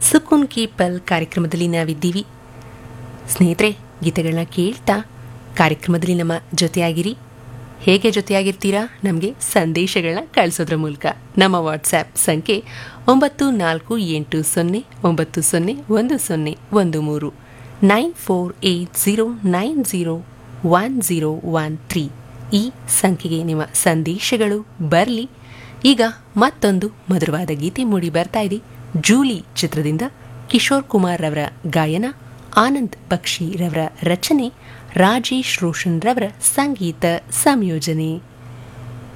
ಸುಕೂನ್ ಕಿ ಪಲ್ ಕಾರ್ಯಕ್ರಮದಲ್ಲಿ ನಾವಿದ್ದೀವಿ ಸ್ನೇಹಿತರೆ ಗೀತೆಗಳನ್ನ ಕೇಳ್ತಾ ಕಾರ್ಯಕ್ರಮದಲ್ಲಿ ನಮ್ಮ ಜೊತೆಯಾಗಿರಿ ಹೇಗೆ ಜೊತೆಯಾಗಿರ್ತೀರಾ ನಮಗೆ ಸಂದೇಶಗಳನ್ನ ಕಳಿಸೋದ್ರ ಮೂಲಕ ನಮ್ಮ ವಾಟ್ಸ್ಆ್ಯಪ್ ಸಂಖ್ಯೆ ಒಂಬತ್ತು ನಾಲ್ಕು ಎಂಟು ಸೊನ್ನೆ ಒಂಬತ್ತು ಸೊನ್ನೆ ಒಂದು ಸೊನ್ನೆ ಒಂದು ಮೂರು nine four eight zero nine zero one zero one three ಈ ಸಂಖ್ಯೆಗೆ ನಿಮ್ಮ ಸಂದೇಶಗಳು ಬರಲಿ ಈಗ ಮತ್ತೊಂದು ಮಧುರವಾದ ಗೀತೆ ಮೂಡಿ ಬರ್ತಾ ಇದೆ ಜೂಲಿ ಚಿತ್ರದಿಂದ ಕಿಶೋರ್ ಕುಮಾರ್ ರವರ ಗಾಯನ ಆನಂದ್ ಬಕ್ಷಿ ರವರ ರಚನೆ ರಾಜೇಶ್ ರೋಷನ್ ರವರ ಸಂಗೀತ ಸಂಯೋಜನೆ